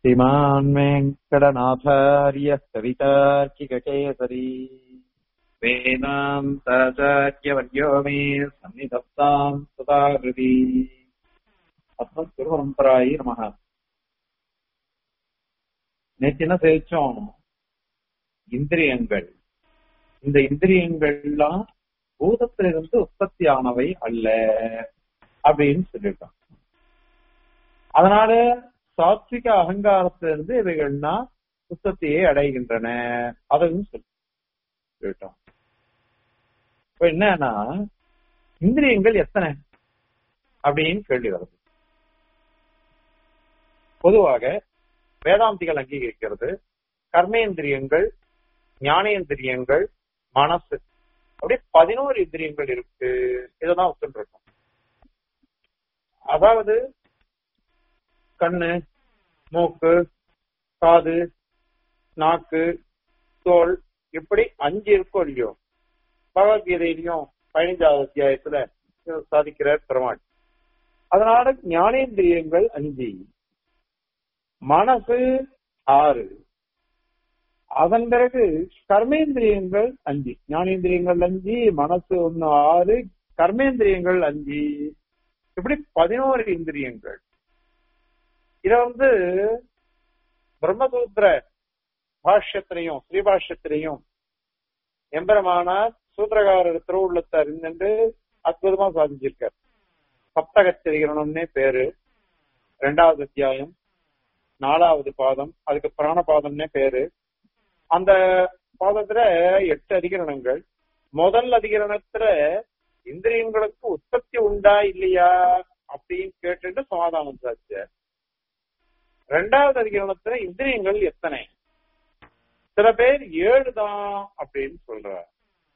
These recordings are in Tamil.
श्रीमान् वेङ्कटनाथार्यः कवितार्किककेसरी वेदान्ताचार्यवर्यो मे सन्निधत्ताम् सुताकृति அஸ்மத்குருபரம்பராயி நமக நேற்று என்ன சேர்ச்சோம் இந்திரியங்கள் இந்த இந்திரியங்கள்லாம் பூதத்திலிருந்து உற்பத்தி ஆனவை அல்ல அப்படின்னு சொல்லிட்டோம் அதனால சாத்விக அகங்காரத்திலிருந்து இவைகள்னா உற்பத்தியை அடைகின்றன அதையும் சொல்லிட்டோம் இப்ப என்னன்னா இந்திரியங்கள் எத்தனை அப்படின்னு கேள்வி வருது பொதுவாக வேதாந்திகள் அங்கீகரிக்கிறது கர்மேந்திரியங்கள் ஞானேந்திரியங்கள் மனசு அப்படி பதினோரு இந்திரியங்கள் இருக்கு இதெல்லாம் ஒத்துருக்கோம் அதாவது கண்ணு மூக்கு காது நாக்கு தோல் இப்படி அஞ்சு இருக்கும் இல்லையோ பகவத்கீதையிலையும் பதினைஞ்சாவது அத்தியாயத்துல சாதிக்கிறார் பெருமாள் அதனால ஞானேந்திரியங்கள் அஞ்சு மனசு ஆறு அதன் பிறகு கர்மேந்திரியங்கள் அஞ்சு ஞானேந்திரியங்கள் அஞ்சு மனசு ஒன்னு ஆறு கர்மேந்திரியங்கள் அஞ்சு இப்படி பதினோரு இந்திரியங்கள் இத வந்து பிரம்மசூத்திர பாஷ்யத்திலையும் ஸ்ரீபாஷ்யத்திலையும் எம்பெருமானார் சூத்திரகாரர் திருவுள்ளத்தை அறிந்து அற்புதமா சாதிச்சிருக்கார் சப்தகத்திரிகரணம்னே பேரு ரெண்டாவது அத்தியாயம் நாலாவது பாதம் அதுக்கு பிராண பாதம்னே பேரு அந்த பாதத்துல எட்டு அதிகரணங்கள் முதல் அதிகரணத்துல இந்திரியங்களுக்கு உற்பத்தி உண்டா இல்லையா அப்படின்னு கேட்டுட்டு சமாதானம் சாச்சு ரெண்டாவது அதிகரணத்துல இந்திரியங்கள் எத்தனை சில பேர் ஏழு தான் அப்படின்னு சொல்றார்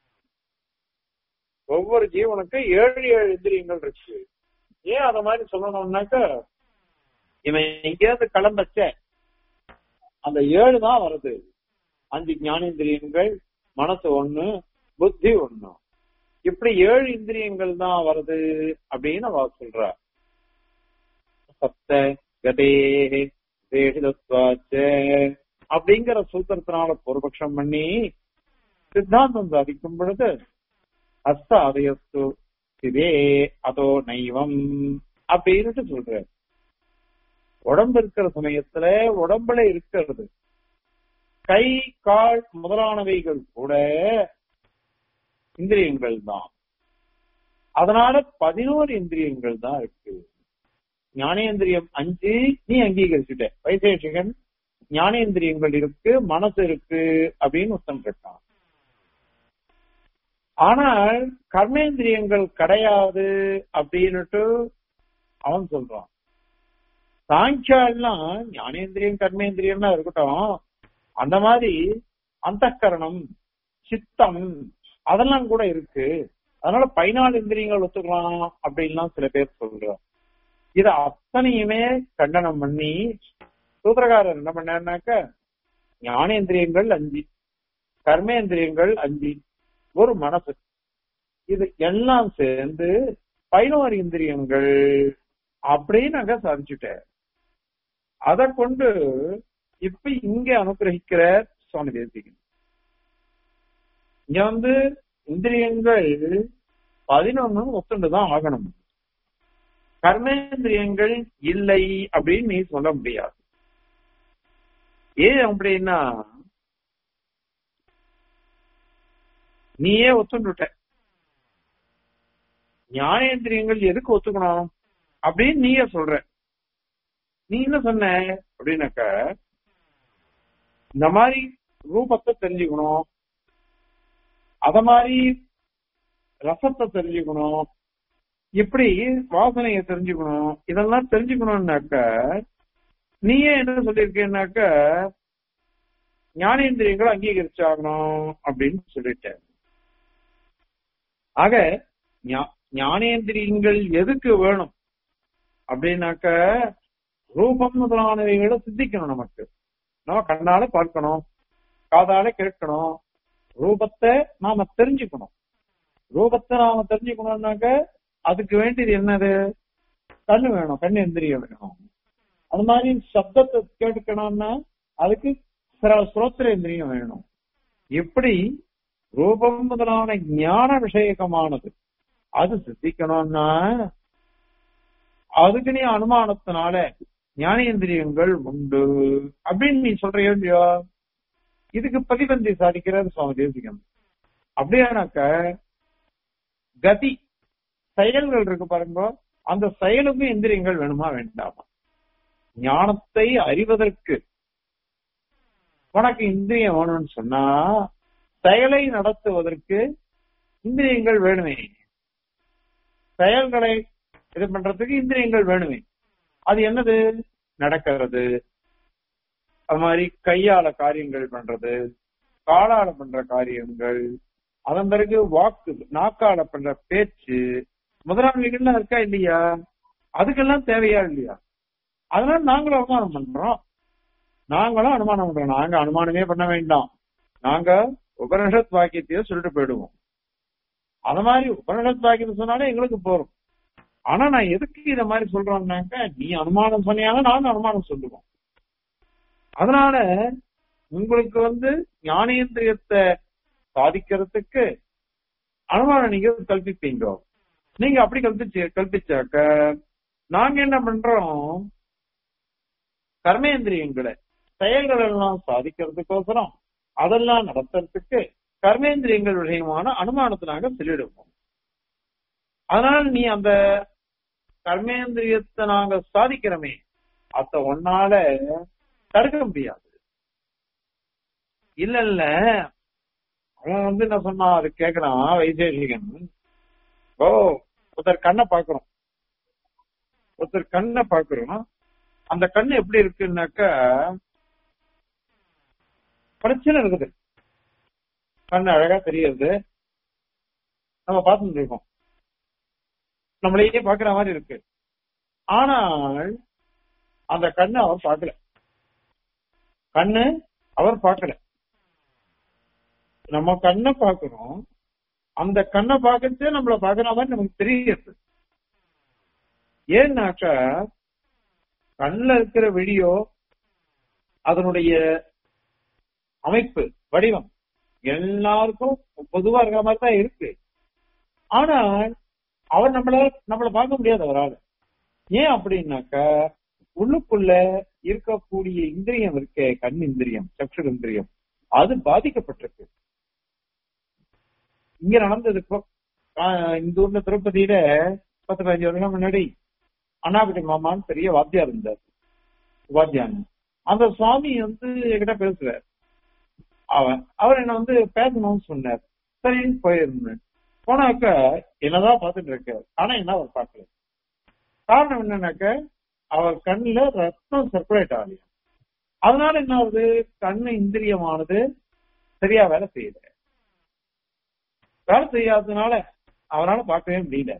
ஒவ்வொரு ஜீவனுக்கும் ஏழு ஏழு இந்திரியங்கள் இருக்கு ஏன் அத மாதிரி சொல்லணும்னாக்க இவன் எங்கேயாவது கிளம்பச்ச அந்த ஏழு தான் வருது அஞ்சு ஞானேந்திரியங்கள் மனசு ஒண்ணு புத்தி ஒண்ணு இப்படி ஏழு இந்திரியங்கள் தான் வருது அப்படின்னு அவ சொல்ற சப்த கதே அப்படிங்கிற சூத்திரத்தினால பூர்வபக்ஷம் பண்ணி சித்தாந்தம் சாதிக்கும் பொழுது அஸ்த அதயஸ்து இதே அதோ நைவம் அப்படின்னுட்டு சொல்ற உடம்பு இருக்கிற சமயத்துல உடம்புல இருக்கிறது கை கால் முதலானவைகள் கூட இந்திரியங்கள் தான் அதனால பதினோரு இந்திரியங்கள் தான் இருக்கு ஞானேந்திரியம் அஞ்சு நீ அங்கீகரிச்சுட்ட வைசேஷகன் ஞானேந்திரியங்கள் இருக்கு மனசு இருக்கு அப்படின்னு உத்தம் கேட்டான் ஆனால் கர்மேந்திரியங்கள் கிடையாது அப்படின்னுட்டு அவன் சொல்றான் சாங்கியாலாம் ஞானேந்திரியம் கர்மேந்திரியம்லாம் இருக்கட்டும் அந்த மாதிரி அந்த கரணம் சித்தம் அதெல்லாம் கூட இருக்கு அதனால பதினாலு இந்திரியங்கள் ஒத்துக்கலாம் அப்படின்லாம் சில பேர் சொல்றாங்க இத அத்தனையுமே கண்டனம் பண்ணி சூத்திரகாரர் என்ன பண்ணாருனாக்க ஞானேந்திரியங்கள் அஞ்சு கர்மேந்திரியங்கள் அஞ்சு ஒரு மனசு இது எல்லாம் சேர்ந்து பதினோரு இந்திரியங்கள் அப்படின்னு அங்க சாதிச்சுட்டார் அதை கொண்டு இப்ப இங்க அனுகிரகிக்கிற சுவாமி தேசிகன் இங்க வந்து இந்திரியங்கள் பதினொன்னு ஒத்துண்டுதான் ஆகணும் கர்மேந்திரியங்கள் இல்லை அப்படின்னு நீ சொல்ல முடியாது ஏன் அப்படின்னா நீயே ஒத்துண்டுட்ட ஞானேந்திரியங்கள் எதுக்கு ஒத்துக்கணும் அப்படின்னு நீயே சொல்ற நீ என்ன சொன்ன அப்படின்னாக்க இந்த மாதிரி ரூபத்தை தெரிஞ்சுக்கணும் அத மாதிரி ரசத்தை தெரிஞ்சுக்கணும் இப்படி வாசனையை தெரிஞ்சுக்கணும் இதெல்லாம் தெரிஞ்சுக்கணும்னாக்க நீயே என்ன சொல்லியிருக்கேன்னாக்க ஞானேந்திரியங்களை அங்கீகரிச்சாகணும் அப்படின்னு சொல்லிட்ட ஆக ஞானேந்திரியங்கள் எதுக்கு வேணும் அப்படின்னாக்க ரூபம் முதலானவைகளை சித்திக்கணும் நமக்கு நம்ம கண்ணால பார்க்கணும் காதால கேட்கணும் ரூபத்தை நாம தெரிஞ்சுக்கணும் ரூபத்தை நாம தெரிஞ்சுக்கணும்னாக்க அதுக்கு வேண்டியது என்னது கண்ணு வேணும் கண்ணு எந்திரியம் வேணும் அது மாதிரி சப்தத்தை கேட்கணும்னா அதுக்கு சிர- ஸ்ரோத்ரேந்திரியம் வேணும் எப்படி ரூபம் முதலான ஞான விஷயகமானது அது சித்திக்கணும்னா அதுக்கு நீ அனுமானத்தினால ஞானேந்திரியங்கள் உண்டு அப்படின்னு நீ சொல்றியோ இல்லையோ இதுக்கு பதிபந்தி சாதிக்கிறார் சுவாமி தேசிகம் அப்படியானாக்க கதி செயல்கள் இருக்கு பாருங்க அந்த செயலுக்கும் இந்திரியங்கள் வேணுமா வேண்டாமா ஞானத்தை அறிவதற்கு உனக்கு இந்திரியம் வேணும்னு சொன்னா செயலை நடத்துவதற்கு இந்திரியங்கள் வேணுமே செயல்களை இது பண்றதுக்கு இந்திரியங்கள் வேணுமே அது என்னது நடக்கிறது அது மாதிரி கையால காரியங்கள் பண்றது காலால பண்ற காரியங்கள் அதன் பிறகு வாக்கு நாக்கால பண்ற பேச்சு முதலாளிகள்லாம் இருக்கா இல்லையா அதுக்கெல்லாம் தேவையா இல்லையா அதனால நாங்களும் அனுமானம் பண்றோம் நாங்களும் அனுமானம் பண்றோம் நாங்க அனுமானமே பண்ண வேண்டாம் நாங்க உபனிஷத் வாக்கியத்தையே சொல்லிட்டு போயிடுவோம் அத மாதிரி உபனிஷத் வாக்கியத்தை சொன்னாலே எங்களுக்கு போறோம் ஆனா நான் எதுக்கு இத மாதிரி சொல்றேன்னாக்க நீ அனுமானம் சொன்னியாலும் நாங்க அனுமானம் சொல்லுவோம் அதனால உங்களுக்கு வந்து ஞானேந்திரியத்தை சாதிக்கிறதுக்கு அனுமானம் நீங்க கல்பிப்பீங்க நீங்க அப்படி கல்பிச்சு கல்பிச்சாக்க நாங்க என்ன பண்றோம் கர்மேந்திரியங்களை செயல்கள் எல்லாம் சாதிக்கிறதுக்கோசரம் அதெல்லாம் நடத்துறதுக்கு கர்மேந்திரியங்கள் விஷயமான அனுமானத்தை நாங்க சொல்லிடுவோம் அதனால நீ அந்த கர்மேந்திரியத்தை நாங்க சாதிக்கிறோமே அத ஒன்னால தடுக்க முடியாது இல்ல இல்ல அவன் வந்து என்ன சொன்னா அது கேக்குறான் வைசேஷிகன் ஓ ஒருத்தர் கண்ணை பாக்குறோம் ஒருத்தர் கண்ணை பாக்குறோம் அந்த கண்ணு எப்படி இருக்குன்னாக்கா பிரச்சனை இருக்குது கண்ணு அழகா தெரியுது நம்ம பார்த்துட்டு இருக்கோம் நம்மளையே பாக்குற மாதிரி இருக்கு ஆனால் அந்த கண்ணு அவர் பார்க்கல கண்ணு அவர் பார்க்கல நம்ம கண்ணை பார்க்கிறோம் அந்த கண்ணை பார்க்கறதே நம்மள பாக்குற மாதிரி நமக்கு தெரியுது ஏன்னாக்கா கண்ணுல இருக்கிற வீடியோ அதனுடைய அமைப்பு வடிவம் எல்லாருக்கும் பொதுவா இருக்கிற மாதிரி தான் இருக்கு ஆனால் அவர் நம்மள நம்மள பார்க்க முடியாது அவரால் ஏன் அப்படின்னாக்கா உள்ளுக்குள்ள இருக்கக்கூடிய இந்திரியம் இருக்கே கண் இந்திரியம் சக்ஷு இந்திரியம் அது பாதிக்கப்பட்டிருக்கு இங்க நடந்தது இப்போ ஆஹ் இந்த ஊர்ல திருப்பதியில பத்து பதினஞ்சு வருஷம் முன்னாடி அண்ணாபதி மாமான்னு பெரிய வாத்தியார் இருந்தார் வாத்தியான் அந்த சுவாமி வந்து என்கிட்ட பேசுறார் அவன் அவர் என்ன வந்து பேசணும்னு சொன்னார் சரின்னு போயிருந்தேன் போனாக்க என்னதான் பார்த்துட்டு இருக்காரு ஆனா என்ன அவர் பார்க்கல காரணம் என்னன்னாக்க அவர் கண்ணுல ரத்தம் சர்க்குலேட் ஆகலையா அதனால என்ன ஆகுது கண்ணு இந்திரியமானது சரியா வேலை செய்யல வேலை செய்யாததுனால அவரால பார்க்கவே முடியல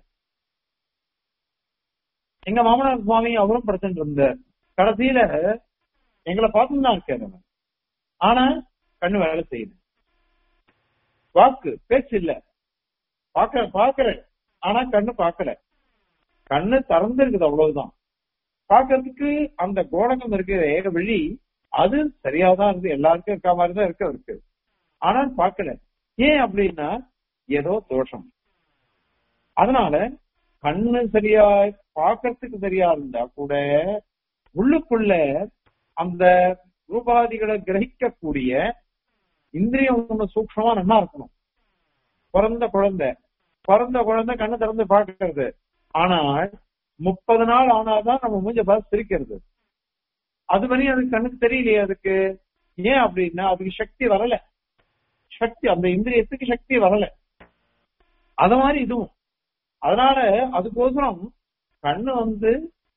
எங்க மாமனார் சுவாமி அவரும் படுத்துட்டு இருந்தார் கடைசியில எங்களை பார்த்துட்டு தான் இருக்காரு அவர். ஆனா கண்ணு வேலை செய்யுது வாக்கு பேச்சு இல்ல பாக்க பாக்குற ஆனா கண்ணு பார்க்கல கண்ணு திறந்து இருக்குது அவ்வளவுதான் பாக்குறதுக்கு அந்த கோடகம் இருக்கிற ஏக வழி அது சரியாதான் இருக்கு எல்லாருக்கும் இருக்க மாதிரி தான் இருக்க இருக்கு ஆனால் பார்க்கல ஏன் அப்படின்னா ஏதோ தோஷம் அதனால கண்ணு சரியா பார்க்கறதுக்கு சரியா இருந்தா கூட உள்ளுக்குள்ள அந்த ரூபாதிகளை கிரகிக்கக்கூடிய இந்திரியம் ஒண்ணு சூக்ஷமா நல்லா இருக்கணும் பிறந்த குழந்தை பிறந்த குழந்தை கண்ணு திறந்து பார்க்கறது ஆனால் முப்பது நாள் ஆனாதான் நம்ம மூஞ்ச பார்த்து சிரிக்கிறது அது வரை அதுக்கு கண்ணுக்கு தெரியலையே அதுக்கு ஏன் அப்படின்னா அதுக்கு சக்தி வரல சக்தி அந்த இந்திரியத்துக்கு சக்தி வரல அத மாதிரி இதுவும் அதனால அதுக்கோசரம் கண்ணு வந்து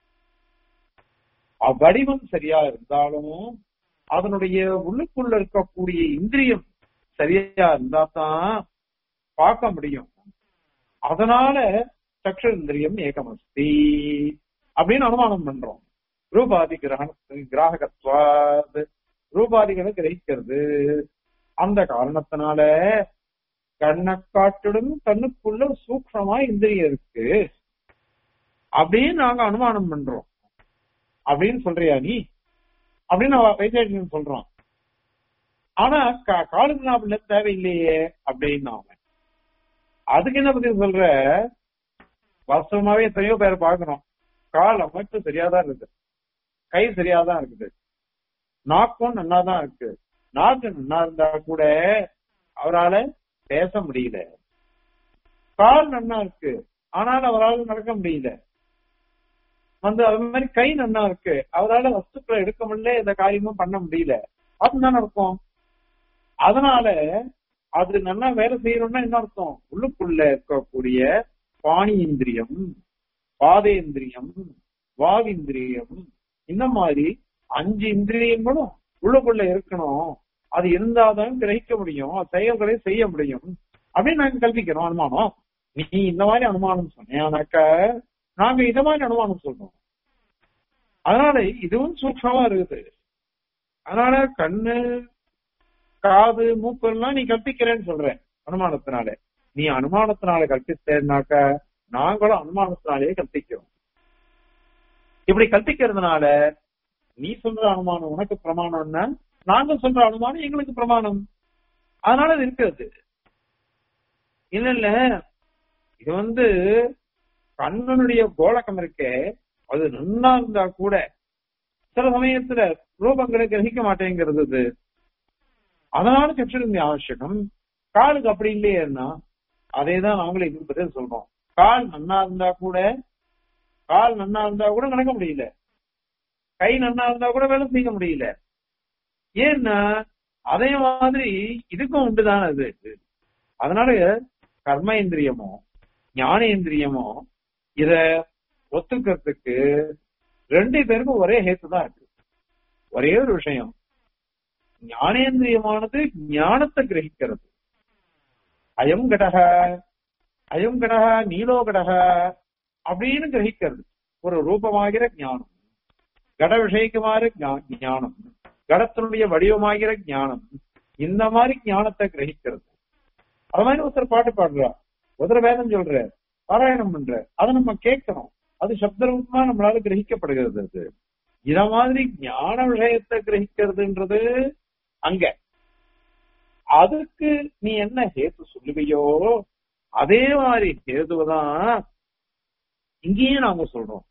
அ- வடிவம் சரியா இருந்தாலும் அதனுடைய உள்ளுக்குள்ள இருக்கக்கூடிய இந்திரியம் சரியா இருந்தா தான் பார்க்க முடியும் அதனால சக்ஷு இந்திரியம் ஏகமஸ்தி அப்படின்னு அனுமானம் பண்றோம் ரூபாதி கிரக கிராகத்வாத் ரூபாதிகளை கிரகிக்கிறது அந்த காரணத்தினால கண்ணை காட்டிடும் கண்ணுக்குள்ள சூக்ஷமா இந்திரியம் இருக்கு அப்படின்னு நாங்க அனுமானம் பண்றோம் அப்படின்னு சொல்றியா நீ அப்படின்னு அவ வைத்தியன் சொல்றான் ஆனா கா- காலுக்கு நாப்பிள்ள தேவையில்லையே அப்படின்னு அவன் அதுக்கு என்ன பதில் சொல்ற வாஸ்தவமாவே எத்தனையோ பேரை பார்க்கிறோம் கால் அமைப்பு சரியாதான் இருக்குது கை சரியாதான் இருக்குது நாக்கும் நன்னாதான் இருக்கு நாக்கு நன்னா இருந்தா கூட அவரால பேச முடியல கால் நன்னா இருக்கு ஆனால் அவரால் நடக்க முடியல வந்து அது மாதிரி கை நன்னா இருக்கு அவரால வஸ்துக்களை எடுக்க முடியல எந்த காரியமும் பண்ண முடியல அதுதான் இருக்கும் அதனால அது நல்லா வேலை செய்யணும்னா என்ன அர்த்தம் உள்ளுக்குள்ள இருக்கக்கூடிய பாணி இந்திரியம் பாதேந்திரியம் வாவிந்திரியம் இந்த மாதிரி அஞ்சு இந்திரியங்களும் உள்ளுக்குள்ள இருக்கணும் அது இருந்தாதான் கிரகிக்க முடியும் செயல்களை செய்ய முடியும் அப்படின்னு நாங்க கல்பிக்கிறோம் அனுமானம் நீ இந்த மாதிரி அனுமானம் சொன்னேனாக்க நாங்க இந்த மாதிரி அனுமானம் சொல்றோம் அதனால இதுவும் சூக்ஷமா இருக்குது அதனால கண்ணு காது மூக்கு எல்லாம் நீ கற்பிக்கிறேன்னு சொல்ற அனுமானத்தினால நீ அனுமானத்தினால கற்பித்தேன்னாக்க நாங்களும் அனுமானத்தினாலேயே கற்பிக்கிறோம் இப்படி கற்பிக்கிறதுனால நீ சொல்ற அனுமானம் உனக்கு பிரமாணம்னா நாங்க சொல்ற அனுமானம் எங்களுக்கு பிரமாணம் அதனால அது இருக்கிறது இல்ல இல்ல இது வந்து கண்ணனுடைய கோலகம் இருக்கே அது நன்னா இருந்தா கூட சில சமயத்துல ரூபங்களை கிரகிக்க மாட்டேங்கிறது இது அதனால சற்றுரிமை அவசியம் காலுக்கு அப்படி இல்லையேன்னா அதே தான் நாங்களும் இதுக்கு பதில் சொல்றோம் கால் நன்னா இருந்தா கூட கால் நன்னா இருந்தா கூட நடக்க முடியல கை நன்னா இருந்தா கூட வேலை செய்ய முடியல ஏன்னா அதே மாதிரி இதுக்கும் உண்டுதான் அது அதனால கர்மேந்திரியமோ ஞானேந்திரியமோ இத ஒத்துக்கிறதுக்கு ரெண்டு பேருக்கும் ஒரே ஹேத்து தான் இருக்கு ஒரே ஒரு விஷயம் ஞானேந்திரியமானது ஞானத்தை கிரகிக்கிறது அயம் கடக அயம் கடக நீலோ கடக அப்படின்னு கிரகிக்கிறது ஒரு ரூபமாகிற ஞானம் கட விஷயக்குமாறு ஞா- ஞானம் கடத்தினுடைய வடிவமாகிற ஞானம் இந்த மாதிரி ஞானத்தை கிரகிக்கிறது அது மாதிரி ஒருத்தர் பாட்டு பாடுறா ஒருத்தர் வேதம் சொல்ற பாராயணம் பண்ற அதை நம்ம கேட்கிறோம் அது சப்த ரூபமா நம்மளால கிரகிக்கப்படுகிறது அது இத மாதிரி ஞான விஷயத்தை கிரகிக்கிறதுன்றது அங்க அதுக்கு நீ என்ன ஹேத்து சொல்லுவியோ அதே மாதிரி ஹேதுவதான் இங்கேயும் நாங்க சொல்றோம்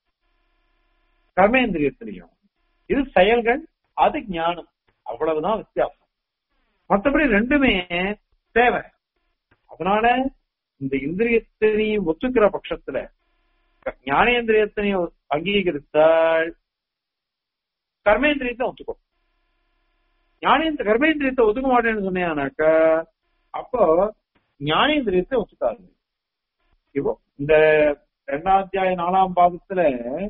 கர்மேந்திரியத்திலையும் இது செயல்கள் அது ஞானம் அவ்வளவுதான் வித்தியாசம் மற்றபடி ரெண்டுமே தேவை அதனால இந்த இந்திரியத்தை நீ ஒத்துக்கிற பட்சத்துல ஞானேந்திரியத்தை நீ அங்கீகரித்தால் கர்மேந்திரியத்தை ஒத்துக்கோ ஞானேந்திர கர்மேந்திரியத்தை ஒத்துக்க மாட்டேன்னு சொன்னேனாக்க அப்போ ஞானேந்திரியத்தை ஒத்துக்காது இப்போ இந்த ரெண்டாம் அத்தியாய நாலாம் பாதத்துல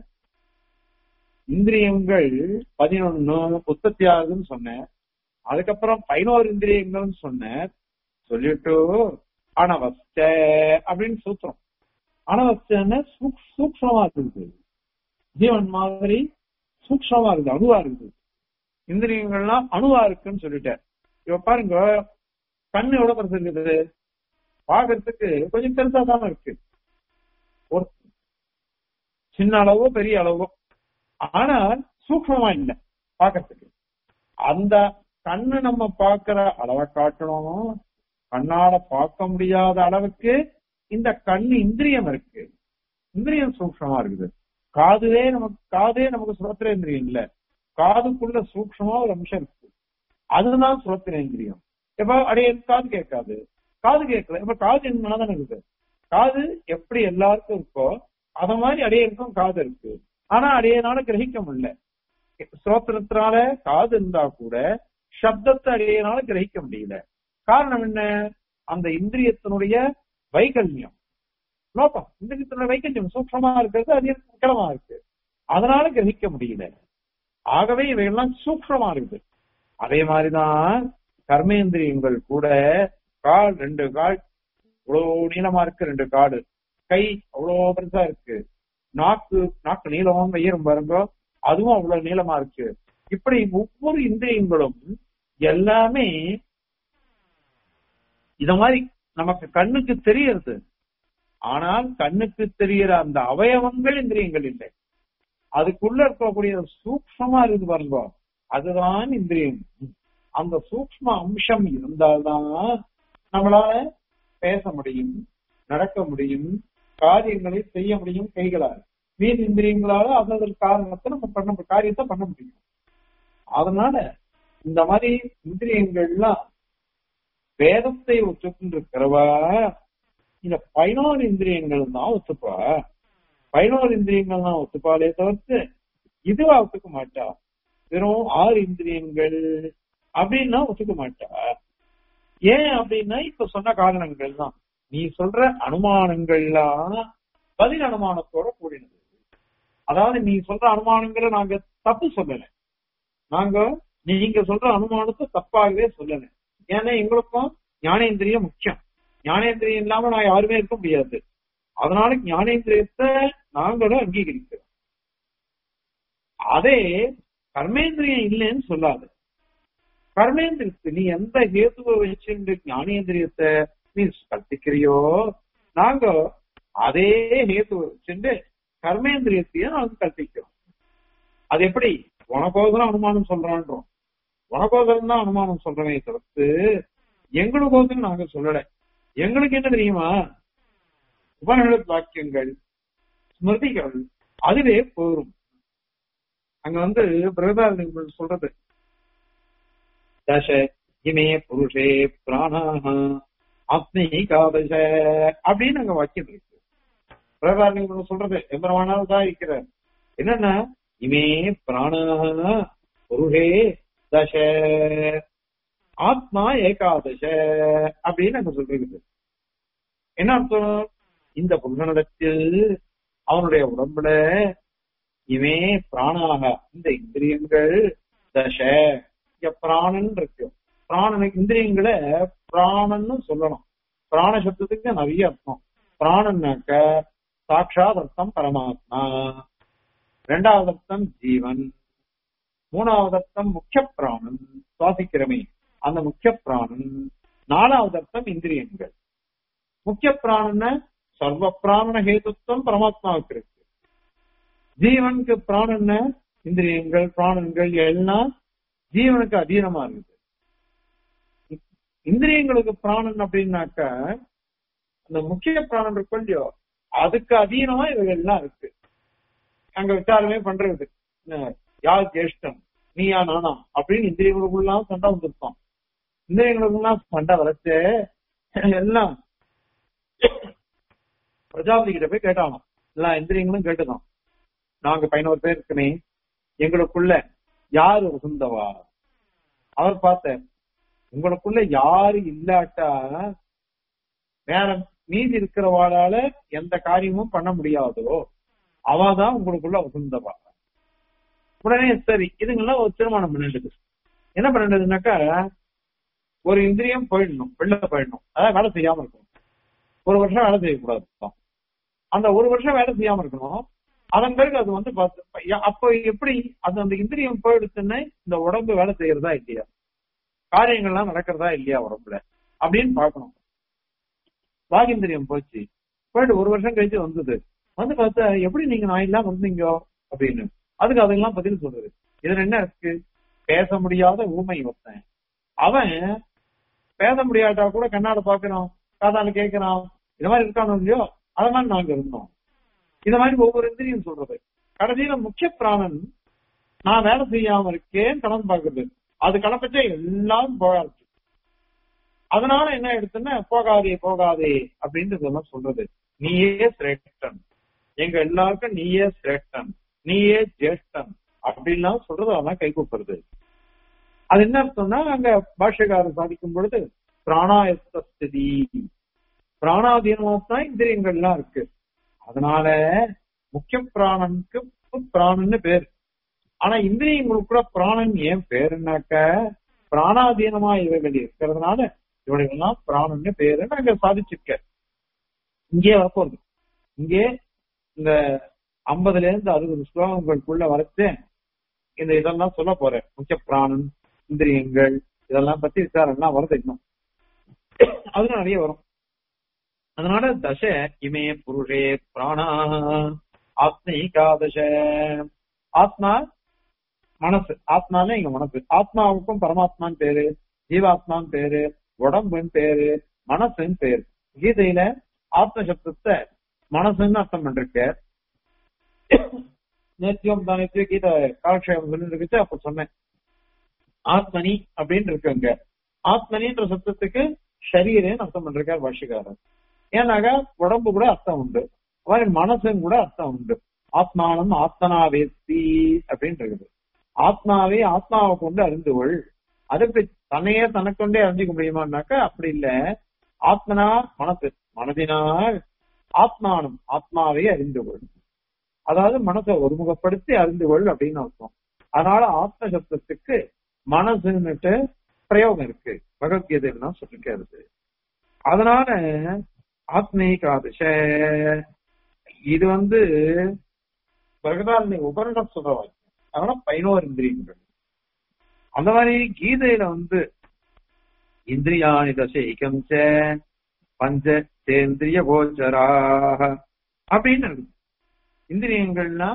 இந்திரியங்கள் பதினொன்னு உற்பத்தி ஆகுதுன்னு சொன்னேன் அதுக்கப்புறம் பதினோரு இந்திரியங்கள்னு சொன்னேன் சொல்லிட்டு அனவஸ்த அப்படின்னு சூத்திரம் அனவஸ்தன்னு சூக்- சூக்ஷ்மமா இருக்குது ஜீவன் மாதிரி சூக்ஷ்மமா இருக்குது அணுவா இருக்குது இந்திரியங்கள்லாம் அணுவா இருக்குன்னு சொல்லிட்டேன் இப்ப பாருங்க கண்ணு எவ்வளவு பெருசு இருக்குது பாக்குறதுக்கு கொஞ்சம் பெருசா தானே இருக்கு ஒரு சின்ன அளவோ பெரிய அளவோ ஆனால் சூக்ஷ்மமா இல்லை பாக்குறதுக்கு அந்த கண்ணு நம்ம பார்க்கிற அளவை காட்டணும் கண்ணால பார்க்க முடியாத அளவுக்கு இந்த கண்ணு இந்திரியம் இருக்கு இந்திரியம் சூக்ஷ்மமா இருக்குது காதுவே நமக்கு காதே நமக்கு சுரத்திரேந்திரியம் இல்ல காதுக்குள்ள சூக்ஷ்மமா ஒரு அம்சம் இருக்கு அதுதான் சுரத்திரேந்திரியம் இப்ப அடைய காது கேட்காது காது கேட்கல இப்ப காது என்னதான் இருக்குது காது எப்படி எல்லாருக்கும் இருக்கோ அத மாதிரி அடையனுக்கும் காது இருக்கு ஆனா அடையனால கிரகிக்க முடியல ஸ்ரோத்திரத்தினால காது இருந்தா கூட சப்தத்தை அடையனால கிரகிக்க முடியல காரணம் என்ன அந்த இந்திரியத்தினுடைய வைகல்யம் லோகம் இந்திரியத்தினுடைய வைகல்யம் சூக்ஷமா இருக்கிறது அது கிளமா இருக்கு அதனால கிரகிக்க முடியல ஆகவே இவையெல்லாம் சூக்ஷமா இருக்குது அதே மாதிரிதான் கர்மேந்திரியங்கள் கூட கால் ரெண்டு கால் இவ்வளவு நீளமா இருக்கு ரெண்டு காடு கை அவ்வளவு பெருசா இருக்கு நாக்கு நாக்கு நீளமும் ஈரம் பாருங்க அதுவும் அவ்வளவு நீளமா இருக்கு இப்படி ஒவ்வொரு இந்திரியங்களும் எல்லாமே இத மாதிரி நமக்கு கண்ணுக்கு தெரியறது ஆனால் கண்ணுக்கு தெரிகிற அந்த அவயவங்கள் இந்திரியங்கள் இல்லை அதுக்குள்ள இருக்கக்கூடிய சூக்ஷமா இருக்குது பாருங்க அதுதான் இந்திரியம் அந்த சூக்ஷ்ம அம்சம் இருந்தால்தான் நம்மளால பேச முடியும் நடக்க முடியும் காரியங்களை செய்ய முடியும் கைகளால் மீன் இந்திரியங்களால அதற்கு காரணத்தை நம்ம பண்ண காரியத்தை பண்ண முடியும் அதனால இந்த மாதிரி இந்திரியங்கள்லாம் வேதத்தை ஒத்துக்கிட்டு இருக்கிறவா இந்த பதினோரு இந்திரியங்கள் தான் ஒத்துப்பா பதினோரு இந்திரியங்கள் தான் ஒத்துப்பாளே தவிர்த்து இதுவா ஒத்துக்க மாட்டா வெறும் ஆறு இந்திரியங்கள் அப்படின்னா ஒத்துக்க மாட்டா ஏன் அப்படின்னா இப்ப சொன்ன காரணங்கள் தான் நீ சொல்ற அனுமானங்கள்லாம் பதில் அனுமானத்தோட கூடினது அதாவது நீ சொல்ற அனுமானங்களை நாங்க தப்பு சொல்லல நாங்க நீங்க சொல்ற அனுமானத்தை தப்பாகவே சொல்லல ஏன்னா எங்களுக்கும் ஞானேந்திரியம் முக்கியம் ஞானேந்திரியம் இல்லாம நான் யாருமே இருக்க முடியாது அதனால ஞானேந்திரியத்தை நாங்களும் அங்கீகரிக்கிறோம் அதே கர்மேந்திரியம் இல்லைன்னு சொல்லாது கர்மேந்திரியத்து நீ எந்த ஹேத்துவை வச்சுட்டு ஞானேந்திரியத்தை நீ கற்பிக்கிறியோ நாங்க அதே ஹேத்துவை வச்சுட்டு கர்மேந்திரியத்தையும் நாங்க கற்பிக்கிறோம் அது எப்படி உனக்கோசரம் அனுமானம் சொல்றான்றோம் உனக்கோசரம் தான் அனுமானம் சொல்றமே தவிர்த்து எங்களுக்கோசரம் நாங்க சொல்லல எங்களுக்கு என்ன தெரியுமா உபநிடத் வாக்கியங்கள் ஸ்மிருதிகள் அதுவே போரும் அங்க வந்து பிரகதாரங்கள் சொல்றது தச இமே புருஷே பிராணாக ஆத்மி காதச அப்படின்னு அங்க வாக்கியம் இருக்கு பிரகதாரங்கள் சொல்றது எம்பரமானாலும் தான் இருக்கிறார் என்னன்னா இமே பிராணாக புருஷே தச ஆத்மா ஏகாதச அப்படின்னு அங்க சொல்றது என்ன அர்த்தம் இந்த புருஷனிடத்தில் அவனுடைய உடம்புல இவே பிராணாக இந்த இந்திரியங்கள் தச இங்க பிராணன் இருக்கு பிராணனுக்கு இந்திரியங்களை பிராணன்னு சொல்லணும் பிராண சப்தத்துக்கு நிறைய அர்த்தம் பிராணன்னாக்க சாட்சாத் அர்த்தம் பரமாத்மா ரெண்டாவது அர்த்தம் ஜீவன் மூணாவது அர்த்தம் முக்கிய பிராணன் சுவாசிக்கிறமே அந்த முக்கிய பிராணன் நாலாவது அர்த்தம் இந்திரியங்கள் முக்கிய பிராணன சர்வ பிராணன ஹேதுத்துவம் பரமாத்மாவுக்கு இருக்கு ஜீவனுக்கு பிராணன இந்திரியங்கள் பிராணன்கள் எல்லாம் ஜீவனுக்கு அதீனமா இருக்குது இந்திரியங்களுக்கு பிராணன் அப்படின்னாக்க அந்த முக்கிய பிராணன் இருக்கு இல்லையோ அதுக்கு அதீனமா இவைகள்லாம் இருக்கு அங்க விசாரமே பண்றது யார் ஜேஷ்டம் நீயா நானா அப்படின்னு இந்திரியங்களுக்குள்ளாம் சண்டை வந்துருப்பான் இந்திரியங்களுக்குள்ளாம் சண்டை வரைச்சு எல்லாம் பிரஜாபதி கிட்ட போய் கேட்டானோ எல்லா இந்திரியங்களும் கேட்டுதான் நாங்க பதினோரு பேர் இருக்குமே எங்களுக்குள்ள யாரு வசுந்தவா அவர் பார்த்த உங்களுக்குள்ள யாரு இல்லாட்டா வேற மீதி இருக்கிறவாளால எந்த காரியமும் பண்ண முடியாதோ அவாதான் உங்களுக்குள்ள வசுந்தவா உடனே சரி இதுங்கெல்லாம் ஒரு திருமணம் பண்ணிடுது என்ன பண்ணிடுதுனாக்கா ஒரு இந்திரியம் போயிடணும் வெளில போயிடணும் அதாவது வேலை செய்யாம இருக்கணும் ஒரு வருஷம் வேலை செய்யக்கூடாது அந்த ஒரு வருஷம் வேலை செய்யாம இருக்கணும் அதன் பிறகு அது வந்து பார்த்து அப்ப எப்படி அது அந்த இந்திரியம் போயிடுச்சுன்னு இந்த உடம்பு வேலை செய்யறதா இல்லையா காரியங்கள்லாம் நடக்கிறதா இல்லையா உடம்புல அப்படின்னு பார்க்கணும் வாகிந்திரியம் போச்சு போயிட்டு ஒரு வருஷம் கழிச்சு வந்தது வந்து பார்த்தா எப்படி நீங்க நான் இல்லாம வந்தீங்க அப்படின்னு அதுக்கு அதெல்லாம் பதில் சொல்றது இதுல என்ன இருக்கு பேச முடியாத ஊமை ஒருத்தன் அவன் பேச முடியாட்டா கூட கண்ணாட பாக்குறான் காதால கேட்கிறான் இந்த மாதிரி இருக்கானோ இல்லையோ அத மாதிரி நாங்க இருந்தோம் இந்த மாதிரி ஒவ்வொரு இந்திரியும் சொல்றது கடைசியில முக்கிய பிராணன் நான் வேலை செய்யாம இருக்கேன் கடன் பாக்குறது அது கணப்பச்சே எல்லாம் போகாது அதனால என்ன எடுத்துன்னா போகாதே போகாதே அப்படின்னு இதெல்லாம் சொல்றது நீயே சிரேஷ்டன் எங்க எல்லாருக்கும் நீயே சிரேஷ்டன் நீயே ஜேஷ்டன் அப்படின்லாம் சொல்றது அதெல்லாம் கை கூப்பிடுறது அது என்ன அர்த்தம்னா அங்க பாஷ்யக்காரர் சாதிக்கும் பொழுது பிராணாயத்த ஸ்திதி பிராணாதீனமா தான் இந்திரியங்கள்லாம் இருக்கு அதனால முக்கிய பிராணனுக்கு பிராணன்னு பேர் ஆனா இந்திரியங்களுக்கு கூட பிராணன் ஏன் பேருனாக்க பிராணாதீனமா இவைகள் இருக்கிறதுனால இவனுக்கெல்லாம் பிராணன்னு பேரு நாங்க சாதிச்சிருக்க இங்கே வரப்போகுது இங்கே இந்த ஐம்பதுல இருந்து அறுபது ஸ்லோகங்களுக்குள்ள வரைச்சு இந்த இதெல்லாம் சொல்ல போறேன் முக்கிய பிராணன் இந்திரியங்கள் இதெல்லாம் பத்தி விசாரம்லாம் வருது இன்னும் அது நிறைய வரும் அதனால தச இமே புருஷே பிராணா ஆத்மீகாதச ஆத்மா மனசு ஆத்மான்னு இங்க மனசு ஆத்மாவுக்கும் பரமாத்மான்னு பேரு ஜீவாத்மான்னு பேரு உடம்புன்னு பேரு மனசுன்னு பேரு கீதையில ஆத்ம சப்தத்தை மனசுன்னு அர்த்தம் பண்ணிருக்க நேத்தியம் தானத்தியம் கீதை காலக்ஷேபம் சொல்லி இருக்குச்சு அப்ப சொன்னேன் ஆத்மனி அப்படின்னு இருக்குங்க ஆத்மனின்ற சப்தத்துக்கு ஷரீரன்னு அர்த்தம் பண்ணிருக்கார் பாஷிகாரர் ஏன்னாக்கா உடம்பு கூட அர்த்தம் உண்டு மாதிரி மனசுன்னு கூட அர்த்தம் உண்டு ஆத்மானம் ஆத்மனாவேத்தி அப்படின்னு இருக்குது ஆத்மாவே ஆத்மாவை கொண்டு அறிந்து கொள் அதுக்கு தன்னையே தனக்கொண்டே அறிஞ்சிக்க முடியுமான்னாக்கா அப்படி இல்ல ஆத்மனா மனசு மனதினால் ஆத்மானம் ஆத்மாவே அறிந்து கொள் அதாவது மனசை ஒருமுகப்படுத்தி அறிந்து கொள் அப்படின்னு அர்த்தம் அதனால ஆத்ம சப்தத்துக்கு மனசுன்னுட்டு பிரயோகம் இருக்கு பகவத்கீதையில சொல்லிருக்கிறது அதனால ஆத்மீகாதிஷ இது வந்து பகதாரணி உபரண சொல்ற வாக்கியம் அதனால பதினோரு இந்திரியங்கள் அந்த மாதிரி கீதையில வந்து இந்திரியாணி தசைக்கம் ச பஞ்ச சேந்திரிய கோச்சராக அப்படின்னு இருக்கு இந்திரியங்கள்னா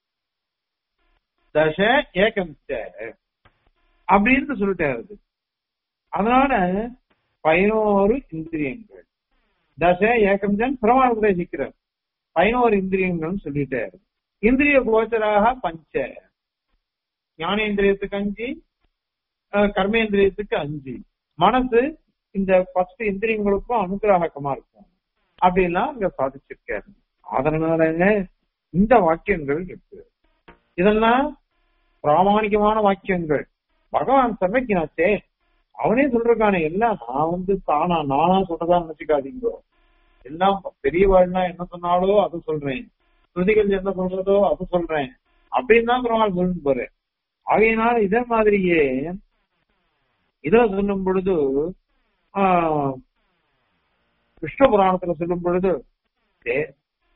தச ஏகம் ச அப்படின்னு சொல்லிட்டாரு அதனால பதினோரு இந்திரியங்கள் தச ஏகம் ஜன் பிரமாண உபதேசிக்கிறார் பதினோரு இந்திரியங்கள் சொல்லிட்டாரு இந்திரிய கோச்சராக பஞ்ச ஞானேந்திரியத்துக்கு அஞ்சு அஹ், கர்மேந்திரியத்துக்கு அஞ்சு மனசு இந்த பத்து இந்திரியங்களுக்கும் அனுகிரகமா இருக்கும் அப்படின்லாம் இங்க சாதிச்சிருக்காரு அதனால இந்த வாக்கியங்கள் இருக்கு இதெல்லாம் பிராமணிகமான வாக்கியங்கள் பகவான் சர்வஜனாச்சே அவனே சொல்றானே எல்லாம் நான் வந்து தானா நானா சொல்றதா நினைச்சுக்காதீங்க எல்லாம் பெரியவாள்னா என்ன சொன்னாலோ அது சொல்றேன் ஸ்ருதிகள் என்ன சொல்றதோ அது சொல்றேன் அப்படின்னு தான் பெருமாள் சொல்லிட்டு போறேன் ஆகையினால இதே மாதிரியே இதுல சொல்லும் பொழுது ஆஹ், விஷ்ணு புராணத்துல சொல்லும் பொழுது தே-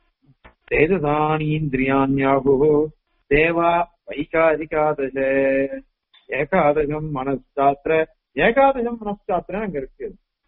தேஜசானீந்திரியாண்யாகு தேவா வைகாதிகாதச ஏகாதசம் மனசாத்திர ஏகாதசம் மனசாத்திரம் அங்க இருக்கு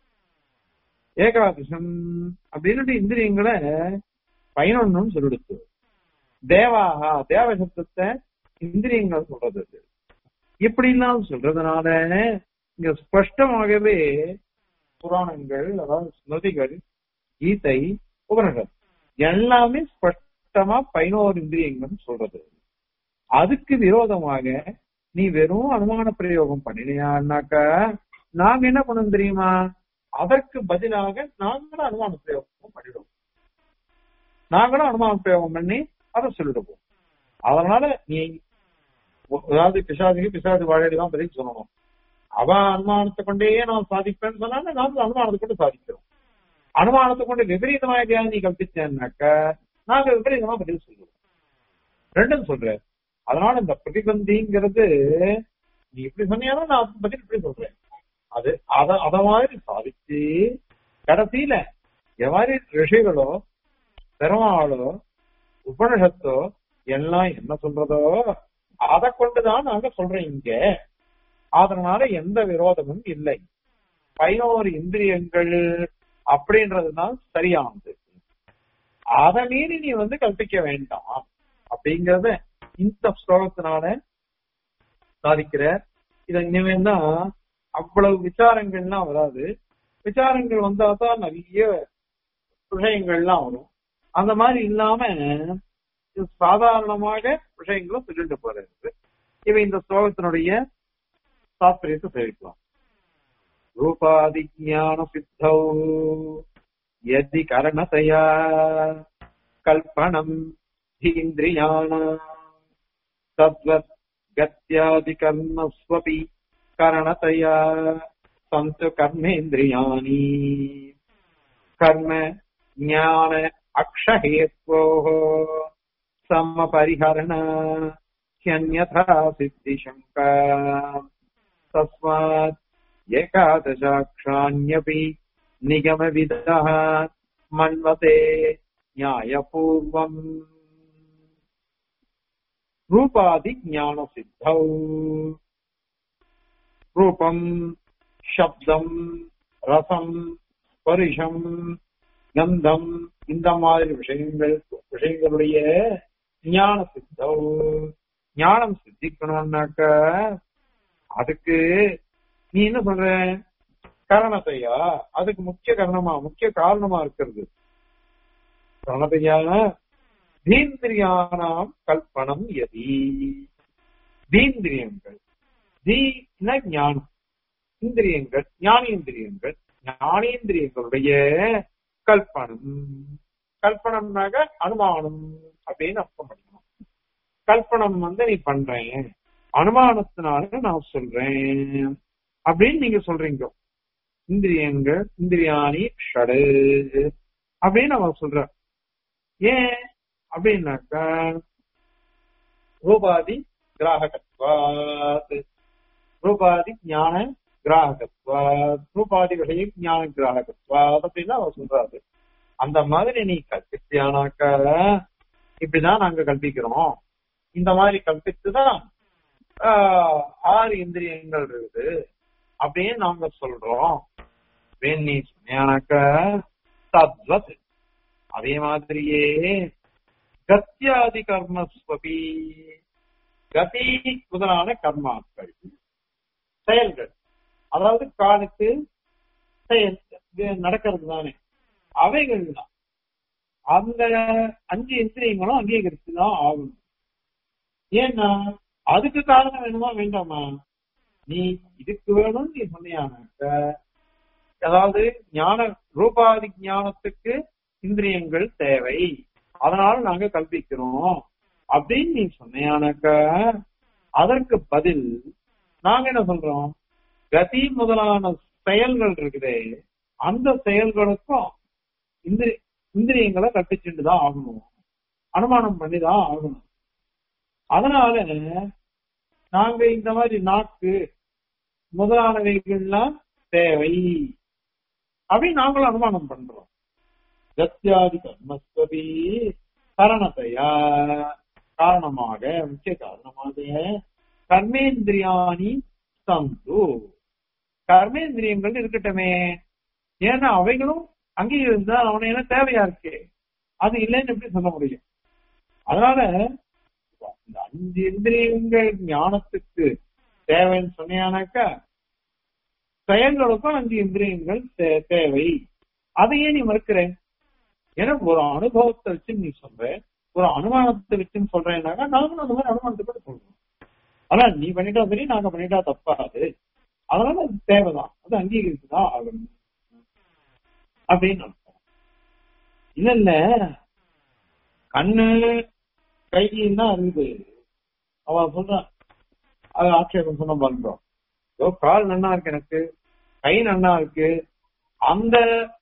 ஏகாதசம் அப்படின்னு இந்திரியங்களை பதினொன்னு சொல்லிடுச்சு தேவாகா தேவ சப்தத்தை இந்திரியங்கள் சொல்றது அது. இப்படி எல்லாம் சொல்றதுனால இங்க ஸ்பஷ்டமாகவே புராணங்கள் அதாவது ஸ்மிருதிகள் கீதை உபனிஷத் எல்லாமே ஸ்பஷ்டமா பதினோரு இந்திரியங்கள் சொல்றது அதுக்கு விரோதமாக நீ வெறும் அனுமான பிரயோகம் பண்ணினியான்னாக்கா நாங்க என்ன பண்ணணும் தெரியுமா அதற்கு பதிலாக நாங்களும் அனுமான பிரயோகம் பண்ணிடுவோம் நாங்களும் அனுமான பிரயோகம் பண்ணி அதை சொல்லிடுவோம் அதனால நீ அதாவது பிசாசுக்கு பிசாசு வாழடி தான் பதில் சொல்லணும் அவ அனுமானத்தை கொண்டே நான் சாதிப்பேன்னு சொன்னா நாங்கள் அனுமானத்தை கொண்டு சாதிக்கிறோம் அனுமானத்தை கொண்டு விபரீதமாக எதையாவது நீ கல்பிச்சேன்னாக்க நாங்க விபரீதமா பதில் சொல்லுவோம் ரெண்டும் சொல்றேன் அதனால இந்த பிரதிபந்திங்கிறது நீ இப்படி சொன்னியாலும் நான் பதில் இப்படி சொல்றேன் அது அத அத மாதிரி சாதிச்சு கடைசியில எவ்வாறு ரிஷிகளோ பெருமாளோ உபனிஷத்தோ எல்லாம் என்ன சொல்றதோ அதை கொண்டுதான் நாங்க சொல்றோம் இங்க அதனால எந்த விரோதமும் இல்லை பதினோரு இந்திரியங்கள் அப்படின்றதுதான் சரியானது அதை மீறி நீ வந்து கற்பிக்க வேண்டாம் அப்படிங்கறத இந்த ஸ்லோகத்தினால சாதிக்கிற இத இனிமேல் தான் அவ்வளவு விசாரங்கள்லாம் வராது விசாரங்கள் வந்தா தான் நிறைய விஷயங்கள்லாம் வரும் அந்த மாதிரி இல்லாம இது சாதாரணமாக விஷயங்களும் சொல்லிட்டு போறது இவ இந்த ஸ்லோகத்தினுடைய தாத்பரியத்தை தெரிவிக்கலாம் ரூபாதி ஞான சித்தௌ யதி கரணதயா கல்பனம் இந்திரியான தத்வத் கத்யாதி கர்மஸ்வபி கரணதயா சந்து கர்மேந்திரியாணி கர்ம ஞான அக்ஷஹேத்வோः समपरिहरण ह्यन्यथा सिद्धिशङ्का तस्मात् एकादशाक्षाण्यपि निगमविदः मन्वते न्यायपूर्वम् रूपादिज्ञानसिद्धौ रूपम् शब्दम् ரசம் ஸ்பரிஷம் கந்தம் இந்த மாதிரி விஷயங்கள் விஷயங்களுடைய ஞான சித்தம் ஞானம் சித்திக்கணும்னாக்க அதுக்கு நீ என்ன சொல்ற காரணத்தையா அதுக்கு முக்கிய காரணமா முக்கிய காரணமா இருக்கிறது காரணத்தையா தீந்திரியானாம் கல்பனம் எதி தீந்திரியங்கள் தீன ஞானம் இந்திரியங்கள் ஞானேந்திரியங்கள் ஞானேந்திரியங்களுடைய கல்பனம் கல்பனம்னாக அனுமானம் அப்படின்னு அர்த்தம் பண்ணிக்கணும் கல்பனம் வந்து நீ பண்றேன் அனுமானத்தினால நான் சொல்றேன் அப்படின்னு நீங்க சொல்றீங்க இந்திரியங்கள் இந்திரியாணி ஷடு அப்படின்னு அவன் சொல்ற ஏன் அப்படின்னாக்கா ரூபாதி கிராகத்வாத் ரூபாதி ஞான கிராகத்வாத் ரூபாதி விஷய ஞான கிராகத்வாத் அப்படின்னு அவன் சொல்றாரு அந்த மாதிரி நீ கற்பித்தியானாக்க இப்படிதான் நாங்க கல்பிக்கிறோம் இந்த மாதிரி கல்பித்துதான் ஆஹ், ஆறு இந்திரியங்கள் இருக்குது அப்படின்னு நாங்க சொல்றோம் அப்படின்னு நீ சொன்னியானாக்க தத்வத் அதே மாதிரியே கத்தியாதி கர்மஸ்வபி கதி முதலான கர்மாக்கள் செயல்கள் அதாவது காலுக்கு செயல் இது நடக்கிறது தானே அவைகள் தான் அந்த அஞ்சு இந்திரியங்களும் அங்கீகரித்து தான் ஆகணும் ஏன்னா அதுக்கு காரணம் வேணுமா வேண்டாமா நீ இதுக்கு வேணும்னு நீ சொன்னியானாக்க அதாவது ஞான ரூபாதி ஞானத்துக்கு இந்திரியங்கள் தேவை அதனால நாங்க கல்பிக்கிறோம் அப்படின்னு நீ சொன்னியானாக்க அதற்கு பதில் நாங்க என்ன சொல்றோம் கதி முதலான செயல்கள் இருக்குதே அந்த செயல்களுக்கும் இந்திரி இந்திரியங்களை கற்பிச்சுட்டு தான் ஆகணும் அனுமானம் பண்ணி தான் ஆகணும் அதனால நாங்க இந்த மாதிரி நாக்கு முதலானவைகள்லாம் தேவை அப்படின்னு நாங்களும் அனுமானம் பண்றோம் கத்தியாதி கர்மஸ்வபி கரணத்தையா காரணமாக முக்கிய காரணமாக கர்மேந்திரியாணி சந்து கர்மேந்திரியங்கள் இருக்கட்டுமே ஏன்னா அவைகளும் அங்கே இருந்தா அவனை என்ன தேவையா இருக்கு அது இல்லைன்னு எப்படி சொல்ல முடியும் அதனால இந்த அஞ்சு இந்திரியங்கள் ஞானத்துக்கு தேவைன்னு சொன்னியானாக்கா செயல்களுக்கும் அஞ்சு இந்திரியங்கள் தே- தேவை அதையே நீ மறுக்கிறேன் ஏன்னா ஒரு அனுபவத்தை வச்சு நீ சொல்ற ஒரு அனுமானத்தை வச்சுன்னு சொல்றேன்னாக்கா நாங்களும் அந்த மாதிரி அனுமானத்தை கூட சொல்றோம் ஆனா நீ பண்ணிட்டா சரி நாங்க பண்ணிட்டா தப்பாது அதனால அது தேவைதான் அது அங்கீகரிச்சுதான் ஆகணும் அப்படின்னு அர்த்தம் இல்ல இல்ல கண்ணு கையும் தான் இருக்குது அவன் சொல்றான் அது ஆட்சேபம் சொன்ன பண்றோம் ஏதோ கால் நன்னா இருக்கு எனக்கு கை நன்னா இருக்கு அந்த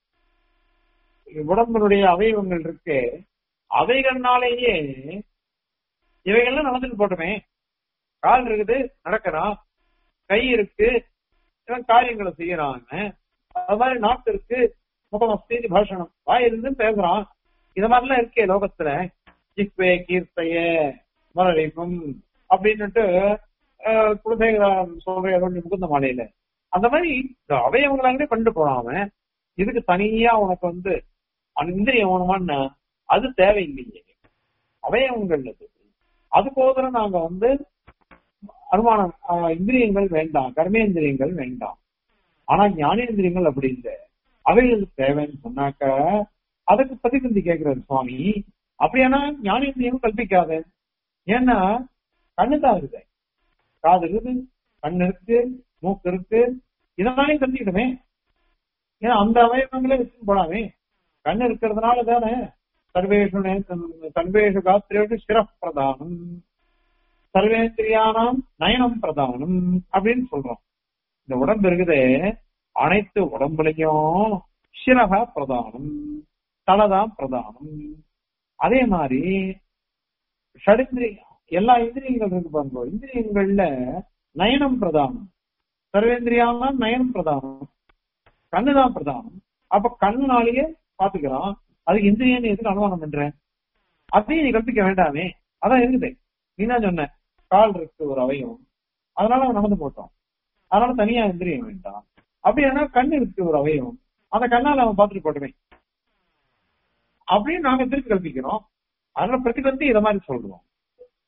உடம்பினுடைய அவயவங்கள் இருக்கு அவைகள்னாலேயே இவைகள்லாம் நடந்துட்டு போட்டுமே கால் இருக்குது நடக்கிறான் கை இருக்கு இவன் காரியங்களை செய்யறான் அவன். அது மாதிரி நாக்கு இருக்கு முகமஸ்தி பாஷணம் வாய் இருந்து பேசுறான் இது மாதிரிலாம் இருக்கே லோகத்துல ஜிக்வே கீர்த்தைய மரளிப்பும் அப்படின்னுட்டு அஹ், குலசேகரன் சொல்ற கொஞ்சம் முகுந்த மாலையில அந்த மாதிரி இந்த அவயவங்களாலே கொண்டு போறான் அவன் இதுக்கு தனியா உனக்கு வந்து அந்த இந்திரியம் வேணுமான்னு அது தேவையில்லையே அவயவங்கள் அது அது போதும் நாங்க வந்து அனுமானம் ஆஹ், இந்திரியங்கள் வேண்டாம் கர்மேந்திரியங்கள் வேண்டாம் ஆனா ஞானேந்திரியங்கள் அப்படி இல்லை அவைகளுக்கு தேவைன்னு சொன்னாக்க அதுக்கு பிரதிபந்தி கேட்கிறாரு சுவாமி அப்படியானா ஞானேந்திரியம் கல்பிக்காத ஏன்னா கண்ணு தான் இருக்குது காது இருக்குது கண்ணு இருக்கு மூக்கு இருக்கு இதனாலே தெரிஞ்சுக்கிட்டுமே ஏன்னா அந்த அவயவங்களே வச்சு போடாமே கண்ணு இருக்கிறதுனால தானே சர்வேஷு நே- சர்வேஷு காத்திரேஷு சிரப்பிரதானம் சர்வேந்திரியானாம் நயனம் பிரதானம் அப்படின்னு சொல்றோம் இந்த உடம்பு இருக்குதே அனைத்து உடம்புலையும் சிரகா பிரதானம் தலைதான் பிரதானம் அதே மாதிரி ஷடிந்திரியம் எல்லா இந்திரியங்கள் இருக்கு பாருங்க இந்திரியங்கள்ல நயனம் பிரதானம் சர்வேந்திரியானா நயனம் பிரதானம் கண்ணுதான் பிரதானம் அப்ப கண்ணுனாலேயே பாத்துக்கிறான் அதுக்கு இந்திரியன் எதுக்கு அனுமானம் பண்றேன் அதையும் நீ கற்பிக்க வேண்டாமே அதான் இருக்குது நீ தான் சொன்ன கால் இருக்கு ஒரு அவயம் அதனால அவன் நடந்து போட்டான் அதனால தனியா இந்திரியம் வேண்டாம் அப்படின்னா கண் இருக்கு ஒரு அவயம் அந்த கண்ணால அவன் பார்த்துட்டு போட்டுமே அப்படின்னு நாங்க திருப்பி கல்பிக்கிறோம் அதனால பிரதிபந்தி இத மாதிரி சொல்றோம்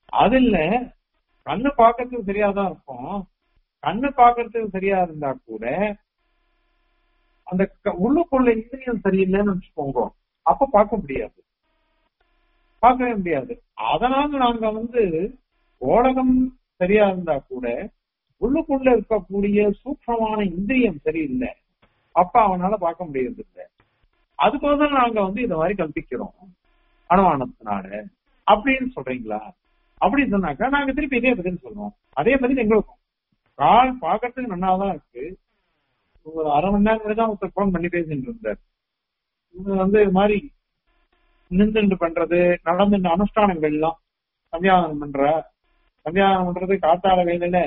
அது இல்ல கண்ணு பார்க்கறதுக்கு சரியாதான் இருக்கும் கண்ணு பார்க்கறதுக்கு சரியா இருந்தா கூட அந்த க- உள்ளுக்குள்ள இந்திரியம் சரியில்லைன்னு வச்சுக்கோங்க அப்ப பார்க்க முடியாது பார்க்கவே முடியாது அதனால நாங்க வந்து ஓடகம் சரியா இருந்தா கூட உள்ளுக்குள்ள இருக்கக்கூடிய சூக்ஷமான இந்திரியம் சரியில்லை அப்ப அவனால பார்க்க முடியறது இல்லை அதுக்கோசரம் நாங்க வந்து இந்த மாதிரி கல்பிக்கிறோம் அனுமானத்தினால அப்படின்னு சொல்றீங்களா அப்படி சொன்னாக்கா நாங்க திருப்பி இதே பதில் சொல்றோம் அதே பதில் எங்களுக்கும் கால் பார்க்கறதுக்கு நல்லாதான் இருக்கு ஒரு அரை மணி நேரம் வரைக்கும் ஒருத்தர் ஃபோன் பண்ணி பேசிட்டு இருந்தார் இது வந்து இது மாதிரி நின்று பண்றது நடந்து அனுஷ்டானங்கள் எல்லாம் சந்தியாவனம் பண்ற சந்தியாவனம் பண்றது காத்தால வேலையில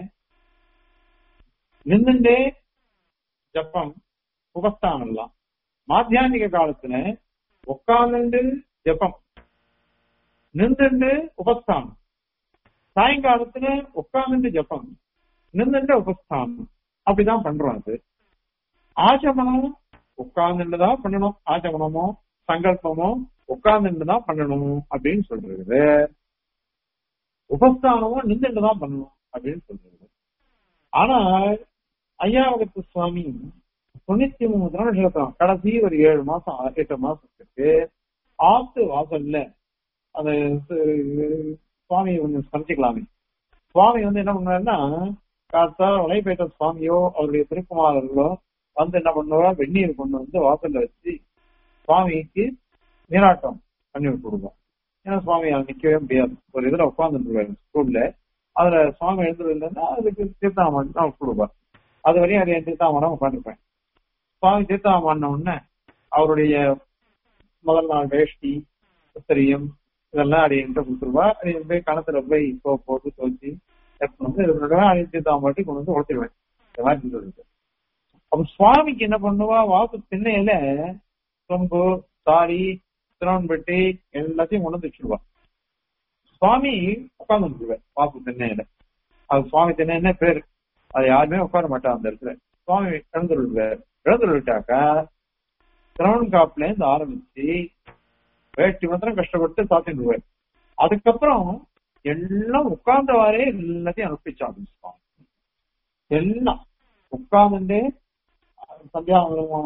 நின்னுண்டே ஜப்பம் உபஸ்தானம் எல்லாம் மாத்தியானிக காலத்துல உட்கார்ந்து ஜப்பம் நின்றுண்டு உபஸ்தானம் சாயங்காலத்துல உட்கார்ந்து ஜப்பம் நின்றுண்டு உபஸ்தானம் அப்படிதான் பண்றோம் அது ஆச்சமனம் உட்கார்ந்துட்டு தான் பண்ணணும் ஆச்சமனமோ சங்கல்பமோ உட்கார்ந்துட்டு தான் பண்ணணும் அப்படின்னு சொல்றது உபஸ்தானமோ நின்றுட்டு தான் பண்ணணும் அப்படின்னு சொல்றது ஆனா ஐயாவகத்து சுவாமி தொண்ணூத்தி மூணு திருநட்சத்திரம் கடைசி ஒரு ஏழு மாசம் ஆ- எட்டு மாசத்துக்கு ஆத்து வாசல்ல அந்த சு- சுவாமியை கொஞ்சம் சமைச்சுக்கலாமே சுவாமி வந்து என்ன பண்ணாருன்னா காத்தா வலைப்பேட்ட சுவாமியோ அவருடைய திருக்குமாரர்களோ வந்து என்ன பண்ணுவா வெந்நீர் கொண்டு வந்து வாசல்ல வச்சு சுவாமிக்கு நீராட்டம் பண்ணி விட்டுருவோம் ஏன்னா சுவாமி அங்க நிக்கவே முடியாது ஒரு இதுல உட்காந்துருவாரு ஸ்கூல்ல அதுல சுவாமி எழுந்தது இல்லைன்னா அதுக்கு தீர்த்தாமன் தான் கொடுப்பார் அது வரையும் அது என் தீர்த்தாமனம் உட்காந்துருப்பேன் சுவாமி தீர்த்தாமண்ண உடனே அவருடைய முதல் நாள் வேஷ்டி உத்தரியம் இதெல்லாம் அடி என்கிட்ட கொடுத்துருவா அது போய் கணத்துல போய் சோப் போட்டு துவச்சி எடுத்துட்டு வந்து இது பண்ணுவேன் அடி தீர்த்தாமட்டி கொண்டு வந்து உடச்சிடுவேன் இந்த மாதிரி இருந்தது அப்ப சுவாமிக்கு என்ன பண்ணுவா வாக்கு திண்ணையில சொம்பு தாரி திரவன்பட்டி எல்லாத்தையும் கொண்டு வந்து வச்சிருவா சுவாமி உட்கார்ந்து வந்துருவார் வாக்கு திண்ணையில அது சுவாமி திண்ணைன்னு பேரு அது யாருமே உட்கார மாட்டா அந்த இடத்துல சுவாமி எழுந்துருவார் எழுந்துருட்டாக்கா திரவன் காப்புல இருந்து ஆரம்பிச்சு வேட்டி மாத்திரம் கஷ்டப்பட்டு சாத்திடுவார் அதுக்கப்புறம் எல்லாம் உட்கார்ந்தவாறே எல்லாத்தையும் அனுப்பிச்சாங்க சுவாமி எல்லாம் உட்கார்ந்துட்டே சந்தியாவனமோ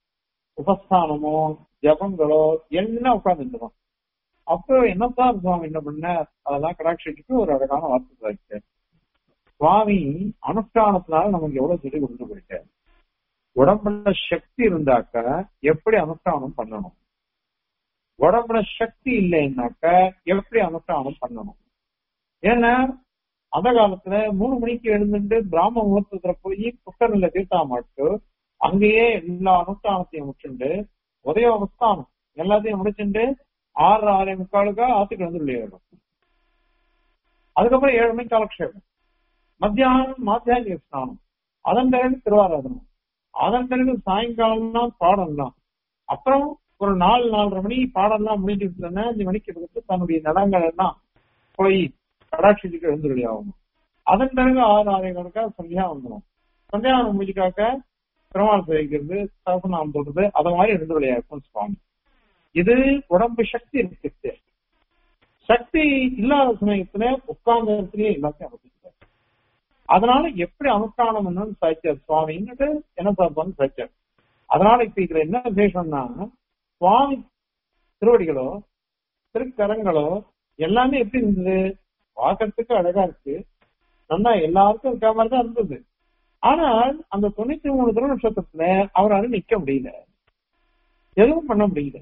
உபஸ்தானமோ ஜபங்களோ எல்லாம் உட்கார்ந்துருந்தோம் அப்போ என்னத்தான் சுவாமி என்ன பண்ண அதெல்லாம் கடாட்சிட்டு ஒரு அழகான வார்த்தை வச்சார் சுவாமி அனுஷ்டானத்தினால நமக்கு எவ்வளவு சொல்லி கொண்டு போயிட்டார் உடம்புல சக்தி இருந்தாக்க எப்படி அனுஷ்டானம் பண்ணணும் உடம்புல சக்தி இல்லைன்னாக்க எப்படி அனுஷ்டானம் பண்ணணும் ஏன்னா அந்த காலத்துல மூணு மணிக்கு எழுந்துட்டு பிராம முகூர்த்தத்துல போய் புத்தகங்கள்ல தீர்த்தா மாட்டு அங்கேயே எல்லா அனுஷ்டானத்தையும் முடிச்சுண்டு உதய அவஸ்தானம் எல்லாத்தையும் முடிச்சுட்டு ஆறு ஆறே முக்காலுக்கா ஆத்துக்கு வந்து விளையாடும் அதுக்கப்புறம் ஏழு மணிக்கு காலக்ஷேபம் மத்தியானம் மாத்தியானிக ஸ்நானம் அதன் பிறகு திருவாராதனம் அதன் பிறகு சாயங்காலம் தான் பாடம் தான் அப்புறம் ஒரு நாலு நாலரை மணி பாடம்லாம் முடிஞ்சுட்டு அஞ்சு மணிக்கு இருந்து தன்னுடைய நடங்கள் எல்லாம் போய் கடாட்சிக்கு எழுந்து ஆகணும் அதன் பிறகு ஆறு ஆறே கணக்கா சந்தியா வந்துடும் சந்தியாவனம் முடிஞ்சுக்காக்க பெருமாள் சேவிக்கிறது சகசநாமம் சொல்றது அத மாதிரி எழுந்து விளையாடும் சுவாமி இது உடம்பு சக்தி இருக்கு சக்தி இல்லாத சமயத்துல உட்கார்ந்த இடத்துலயே எல்லாத்தையும் அமைச்சிருக்காரு அதனால எப்படி அனுஷ்டானம் பண்ணணும்னு சாய்ச்சார் சுவாமின்னுட்டு என்ன சாப்பான்னு சாய்ச்சார் அதனால இப்ப இதுல என்ன விசேஷம்னா சுவாமி திருவடிகளோ திருக்கரங்களோ எல்லாமே எப்படி இருந்தது பார்க்கறதுக்கு அழகா இருக்கு நல்லா எல்லாருக்கும் இருக்க மாதிரி தான் இருந்தது ஆனால் அந்த தொண்ணூத்தி மூணு திருநட்சத்திரத்துல அவரால் நிக்க முடியல எதுவும் பண்ண முடியல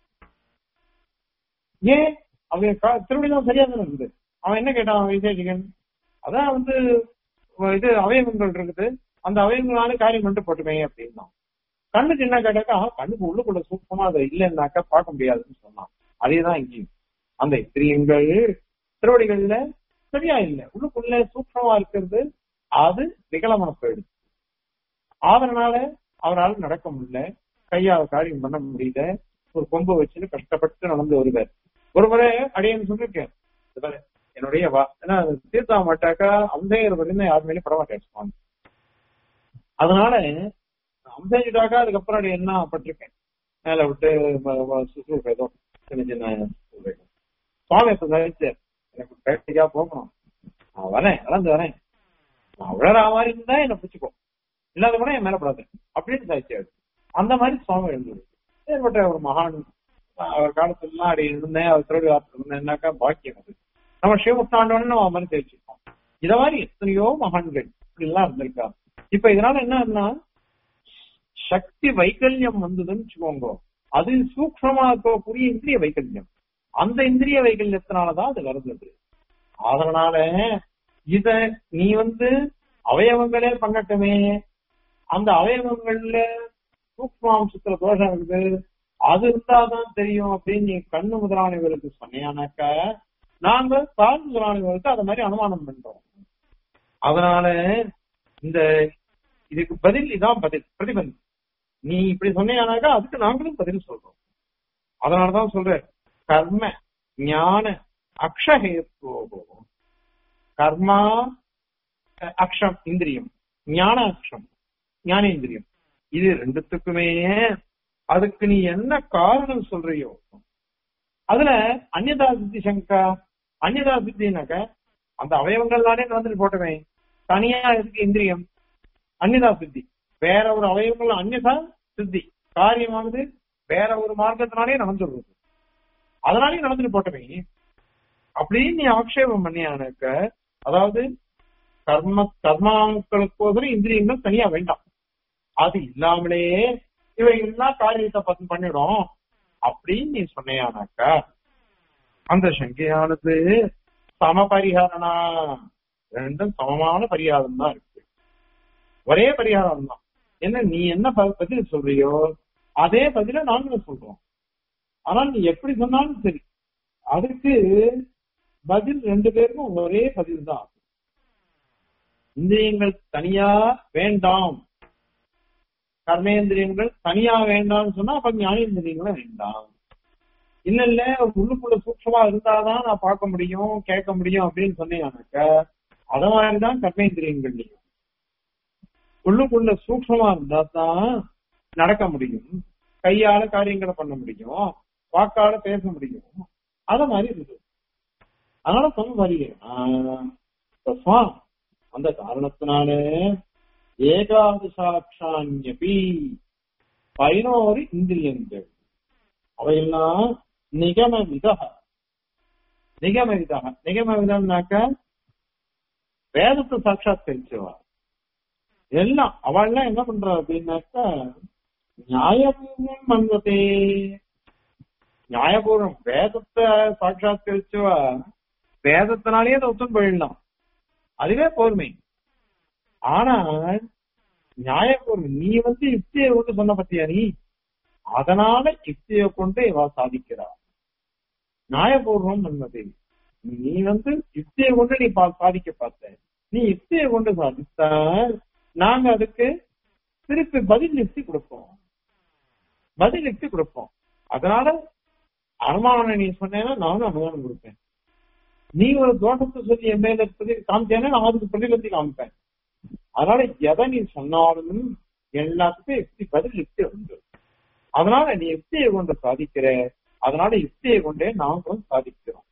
ஏன் அவன் க- திருவடிதான் சரியா தானே இருந்தது அவன் என்ன கேட்டான் விசேஷிகன் அதான் வந்து இது அவயவங்கள் இருக்குது அந்த அவயவங்களால காரியம் பண்ணிட்டு போட்டுமே அப்படின்னா கண்ணுக்கு என்ன கேட்டாக்கா கண்ணுக்கு உள்ளுக்குள்ள சூப்பமா அதை இல்லைன்னாக்கா பார்க்க முடியாதுன்னு சொன்னான் அதேதான் இங்கேயும் அந்த இத்திரியங்கள் திருவடிகள்ல சரியா இல்லை உள்ளுக்குள்ள சூக்ஷமா இருக்கிறது அது விகலமா போயிடுது அதனால அவரால் நடக்க முடியல கையால் காரியம் பண்ண முடியல ஒரு கொம்பு வச்சுட்டு கஷ்டப்பட்டு நடந்து வருவார் ஒரு முறை அடியன்னு சொல்லிருக்கேன் இது பாரு, என்னுடைய வா ஏன்னா அது தீர்த்தா மாட்டாக்கா அம்சையர் வரையும் யார் மேலேயும் படமாட்டேன் சுவாமி அதனால அம்சைஞ்சிட்டாக்கா அதுக்கப்புறம் அடி என்ன பட்டிருக்கேன் மேல விட்டு ம- ம- சுசுறு ஏதோ சின்ன சின்ன சுசுறு. சுவாமி அப்ப சாதிச்சார் எனக்கு பிராக்டிக்கா போகணும் நான் வரேன் கலந்து வரேன் நான் விழறா மாதிரி இருந்தா என்ன பிடிச்சிக்கோ இல்லாத கூட என் மேல படாது அப்படின்னு சாய்ச்சியாரு அந்த மாதிரி சுவாமி எழுந்தது ஏற்பட்ட ஒரு மகான் அவர் காலத்துலாம் அப்படி இருந்தேன் அவர் திருடி வார்த்தை இருந்தேன்னாக்கா பாக்கியம் அது நம்ம சிவமுத்தாண்டவன்னு நம்ம மாதிரி தெரிஞ்சுக்கோம் இத மாதிரி எத்தனையோ மகான்கள் இப்படி எல்லாம் இருந்திருக்காங்க இப்ப இதனால என்னன்னா சக்தி வைக்கல்யம் வந்ததுன்னு வச்சுக்கோங்க அது சூக்ஷமா இருக்கக்கூடிய இந்திரிய வைக்கல்யம் அந்த இந்திரிய வைக்கல்யத்தினாலதான் அது வருது அதனால இத நீ வந்து அவயவங்களே பண்ணட்டுமே அந்த அவயவங்கள்ல சூக்மாம்சத்துல தோஷம் இருக்குது அது இருந்தாதான் தெரியும் அப்படின்னு நீ கண்ணு முதலாளிகளுக்கு சொன்னியானாக்க நாங்க கால் முதலாளிகளுக்கு அதை மாதிரி அனுமானம் பண்றோம் அதனால இந்த இதுக்கு பதில் இதான் பதில் பிரதிபந்தம் நீ இப்படி சொன்னியானாக்கா அதுக்கு நாங்களும் பதில் சொல்றோம் அதனாலதான் சொல்றேன் கர்ம ஞான அக்ஷஹேத்துவோ கர்மா அக்ஷம் இந்திரியம் ஞான அக்ஷம் ஞானேந்திரியம் இது ரெண்டுத்துக்குமே அதுக்கு நீ என்ன காரணம் சொல்றியோ அதுல அந்நியதா சித்தி சங்கா அந்நியதா சித்தினாக்க அந்த அவயவங்கள்னாலே நடந்துட்டு போட்டவே தனியா இருக்கு இந்திரியம் அந்நியதா சித்தி வேற ஒரு அவயவங்கள் அந்நியதா சித்தி காரியமானது வேற ஒரு மார்க்கத்தினாலே நடந்துடுறது அதனாலே நடந்துட்டு போட்டவே அப்படின்னு நீ ஆக்ஷேபம் பண்ணியானாக்க அதாவது கர்ம கர்மாக்களுக்கோசரம் இந்திரியங்கள் தனியா வேண்டாம் அது இல்லாமலே இவை எல்லாம் காரியத்தை பத்தி பண்ணிடும் அப்படின்னு நீ சொன்னையானாக்கா அந்த சங்கையானது சம பரிகாரணா ரெண்டும் சமமான பரிகாரம் தான் இருக்கு ஒரே பரிகாரம் தான் என்ன நீ என்ன ப- பதில் சொல்றியோ அதே பதில நாங்களும் சொல்றோம் ஆனால் நீ எப்படி சொன்னாலும் சரி அதுக்கு பதில் ரெண்டு பேருக்கும் ஒரே பதில் தான் இந்திரியங்கள் தனியா வேண்டாம் கர்மேந்திரியங்கள் தனியா வேண்டாம்னு சொன்னா அப்ப ஞானேந்திரியங்களும் வேண்டாம் இல்ல இல்ல உள்ளுக்குள்ள சூக்ஷமா இருந்தாதான் நான் பார்க்க முடியும் கேட்க முடியும் அப்படின்னு சொன்னீங்கன்னாக்க அத மாதிரிதான் கர்மேந்திரியங்கள்லையும் உள்ளுக்குள்ள சூக்ஷமா இருந்தா தான் நடக்க முடியும் கையால காரியங்களை பண்ண முடியும் வாக்கால பேச முடியும் அத மாதிரி இருக்குது அதனால சொன்ன மாதிரி அந்த காரணத்தினால ஏகாதசாட்சான்யபி பதினோரு இந்திரியங்கள் அவையெல்லாம் நிகமவிதா நிகமவிதா நிகமவிதம்னாக்க வேதத்தை சாட்சாத் தெரிஞ்சவா எல்லாம் அவள்லாம் என்ன பண்றா அப்படின்னாக்கா நியாயபூர்வம் மன்வதே நியாயபூர்வம் வேதத்தை சாட்சாத் தெரிச்சவா வேதத்தினாலேயே அதை ஒத்துன்னு போயிடலாம் அதுவே போர்மை ஆனால் நியாயபூர்வம் நீ வந்து யுக்தியை கொண்டு சொன்ன பத்தியா நீ அதனால யுக்தியை கொண்டு இவா சாதிக்கிறா நியாயபூர்வம் என்பது நீ வந்து யுக்தியை கொண்டு நீ பா- சாதிக்க பார்த்த நீ யுக்தியை கொண்டு சாதித்தா நாங்க அதுக்கு திருப்பி பதில் யுக்தி கொடுப்போம் பதில் யுக்தி கொடுப்போம் அதனால அனுமானம் நீ சொன்னேன்னா நானும் அனுமானம் கொடுப்பேன் நீ ஒரு தோட்டத்தை சொல்லி என் மேல பிரதி காமிச்சேன்னா நான் அதுக்கு பிரதிபந்தி காமிப்பேன் அதனால எதை நீ சொன்னாலும் எல்லாத்துக்கும் யுக்தி பதில் யுக்தி உண்டு அதனால நீ யுக்தியை கொண்டு சாதிக்கிற அதனால யுக்தியை கொண்டே நாங்களும் சாதிக்கிறோம்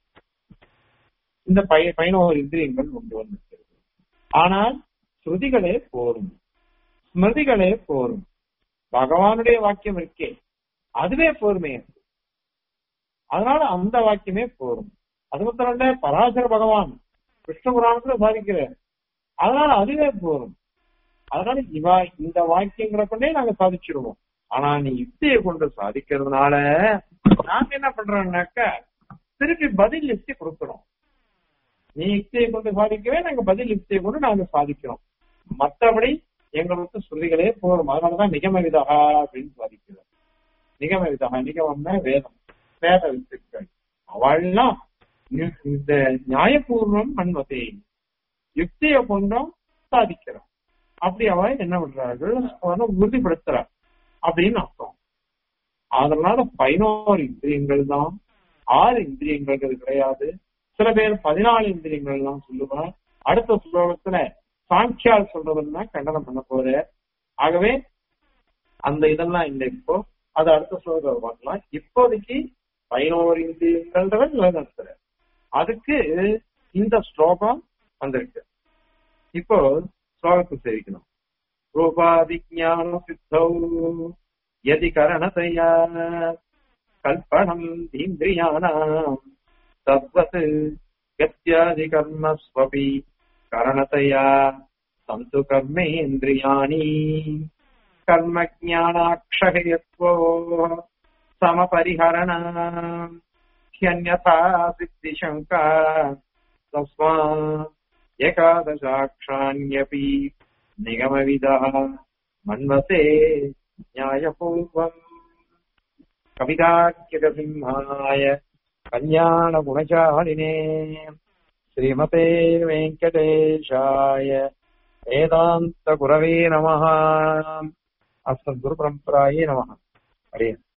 இந்த பய பதினோரு இந்திரியங்கள் கொண்டு வந்திருக்கிறது ஆனால் ஸ்ருதிகளே போரும் ஸ்மிருதிகளே போரும் பகவானுடைய வாக்கியம் இருக்கே அதுவே போருமே அதனால அந்த வாக்கியமே போரும் அது மாத்திரம் இல்ல பராசர பகவான் கிருஷ்ண புராணத்துல சாதிக்கிற அதனால அதுவே போரும் அதனால இவா இந்த வாக்கியங்களை கொண்டே நாங்க சாதிச்சிருவோம் ஆனா நீ யுக்தியை கொண்டு சாதிக்கிறதுனால நாங்க என்ன பண்றோம்னாக்க திருப்பி பதில் யுக்தி கொடுக்கிறோம் நீ யுக்தியை கொண்டு சாதிக்கவே நாங்க பதில் யுக்தியை கொண்டு நாங்க சாதிக்கிறோம் மற்றபடி எங்களுக்கு ஸ்ருதிகளே போரும் அதனாலதான் நிகம விதகா அப்படின்னு சாதிக்கிறோம் நிகம விதகா நிகமம்னா வேதம் வேத வித்துக்கள் அவள்லாம் நி- இந்த நியாயபூர்வம் மன்வதே யுக்தியை கொண்டும் சாதிக்கிறோம் அப்படி அவ என்ன பண்றார்கள் அவனை உறுதிப்படுத்துறார் அப்படின்னு அர்த்தம் அதனால பதினோரு இந்திரியங்கள் தான் ஆறு இந்திரியங்கள் கிடையாது சில பேர் பதினாலு இந்திரியங்கள் எல்லாம் சொல்லுவார் அடுத்த ஸ்லோகத்துல சாங்கியால் சொல்றதுன்னா கண்டனம் பண்ண போற ஆகவே அந்த இதெல்லாம் இல்லை இப்போ அது அடுத்த ஸ்லோகத்தை பார்க்கலாம் இப்போதைக்கு பதினோரு இந்திரியங்கள்ன்றவன் நிலைநிறுத்துற அதுக்கு இந்த ஸ்லோகம் வந்திருக்கு இப்போ ஸ்லோகத்தை சேவிக்கணும் ரூபாதிஜான சித்தௌ யதி கரணதையா கல்பனம் இந்திரியானாம் தத்வத் கத்யாதி கர்மஸ்வபி கரணதையா சந்து கர்மேந்திரியாணி கர்மஜானாட்சயத்வோ समपरिहरण ह्यन्यथा सिद्धिशङ्का तस्मात् एकादशाक्षाण्यपि निगमविदः मन्वते न्यायपूर्वम् कविताख्यकसिंहाय कल्याणगुणचालिने श्रीमते वेङ्कटेशाय वेदान्तगुरवे नमः अस्मद्गुरुपरम्परायै नमः हरे